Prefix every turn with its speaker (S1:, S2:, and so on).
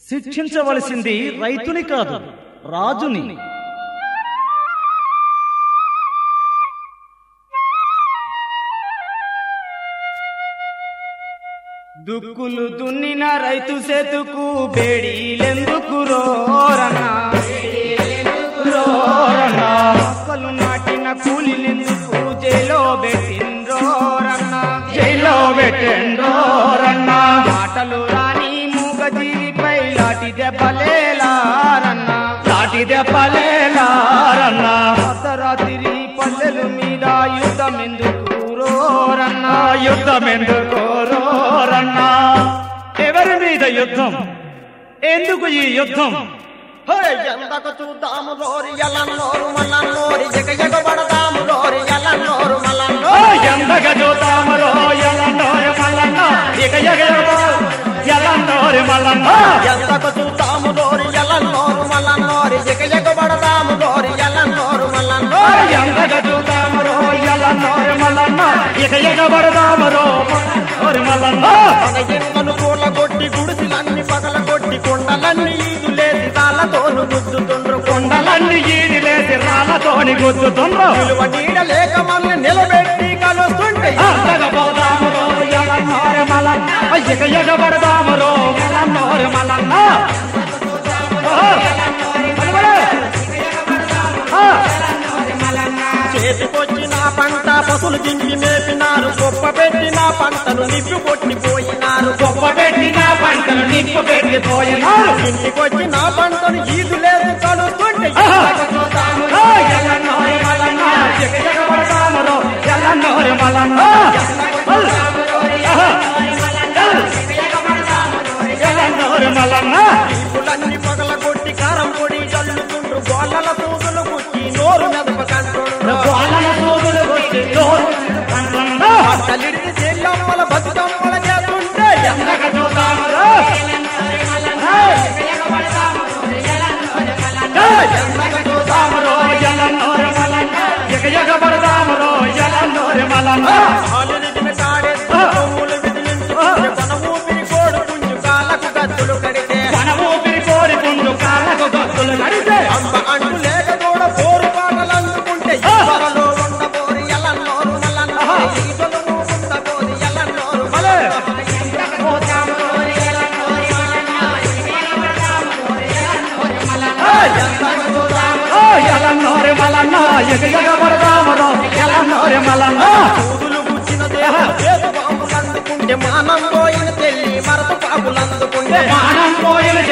S1: శిక్షించవలసింది రైతుని కాదు రాజుని
S2: దుక్కులు దున్నిన రైతు సేతుకు బేడీలెందుకు రోరన్నా రోరన్నా మొక్కలు నాటిన కూలినెందుకు జైలో పెట్టిండ్రోరన్నా
S1: జైల్లో పెట్టండోరన్నా
S2: మాటలు రాని మూగజీవిపై లాటి దెబ్బలేలారన్నా
S1: లాటి దెబ్బలేలారన్నా
S2: అర్ధరాత్రి పల్లెలు మీద యుద్ధం ఎందుకు రోరన్నా
S1: ఆ యుద్ధం ఎందుకోరోరన్నా ఎవరి మీద యుద్ధం ఎందుకు ఈ యుద్ధం
S3: ఎందకు చూద్దాము లోరి ఎలన్నోరు మల్లన్నోరి ఎగ ఎగబడదాము లోరి ఎలన్నోరు
S1: ఓ
S3: మల్లన్నోరి
S1: ఎందగ చూతామరో ఎలండోరి మల్లన్న ఇక ఎగ ఎలండోరి మల్లన్న
S3: ఎందకు చూద్దాము లోరి ఎలన్నోరు మల్లన్నోరి ఎగ ఎగబడదాము లోరి ఎలన్నోరు
S1: ఓ
S3: మల్లన్నోరి
S1: ఎందగ చూతామరో ఎలండోరి మల్లన్న ఇక ఎగబడదామరో ఓరి మల్లన్న
S3: మన ఇళ్ళను కూల కొట్టి గుడిసిలన్నీ పగల కొట్టి కొండలన్నీ ఈదులేసి తాళ్ళతోను గుద్దుతుండ్రు కొండల
S1: కొండలన్నీ ఈది లేసి రాళ్ళతోని గుద్దుతుండ్రు
S3: విలువ నీడ లేక మళ్ళీ నిలబెట్టి కలుస్తుంటే
S1: అందగపోదామరో ఎలన్నోరి మల్లన్న ఇక ఎగబడదామరో ఎలన్నోరి మల్లన్న ఓ, పలువరే. ఆ.
S3: చేతికొచ్చిన పంట పసులు దింపి మేపినారు గొప్ప పెట్టిన పంటను నిప్పి కొట్టిపోయినారు
S1: గొప్ప పెట్టిన పంటలు నిప్పు పెట్టిపోయినారు
S3: ఇంటికొచ్చిన పంటను ఈదు లేదు కలుస్తుంటే
S1: ఆ, ఎల్లన్నోరి మల్లన్న, ఎగ ఎగబడతామరో, ఎల్లన్నోరి మల్లన్న. ఆహా. ఎల్లన్నోరి మల్లన్న.
S3: పూలన్నీ పగల కొట్టి కారం పొడి చల్లుతుండ్రు గోళ్ళల తూగులు కుట్టి నోరు మెదపకంటుండ్రు
S1: గోళ్ళన సూదులు కొట్టి నోరు కండ్లన్న.
S3: తల్లిడిని చెల్లమ్మల బతుకమ్మల చేస్తుంటే
S1: ఎందక చూద్దామరో. ఎందక చూద్దామరో, ఎల్లన్నోరి మల్లన్న. ఎగ ఎగబడతామరో, ఎల్లన్నోరి మల్లన్న.
S3: ఆలుడిన కాడెత్తు కొమ్ములు విదిలించుకుంటే కొన ఊపిరి కోడు పుంజు కాళ్ళకు గద్దులు కడితే
S1: మన ఊపిరి కోరి పుండు కాళ్ళకు గొత్తులు కడితే
S3: అమ్మ అంటూ లేక కూడా పోరు పాటలు అందుకుంటే త్వరలో ఉండబోరి ఎల్లన్నోరు మల్లన్నోరు ఈతలు ఉండబోరి ఎల్లన్నోరు
S1: భలే. ఓ ఎలన్నోరి మలన్న ఎగ ఎగబడదామరో ఎలన్నోరి మలన్న
S3: పూదులు గుచ్చిన దేహం చేతు బాంబులు అందుకుంటే మానం పోయిన తెల్లి మరత పాపులు అందుకుంటే
S1: మానం పోయిన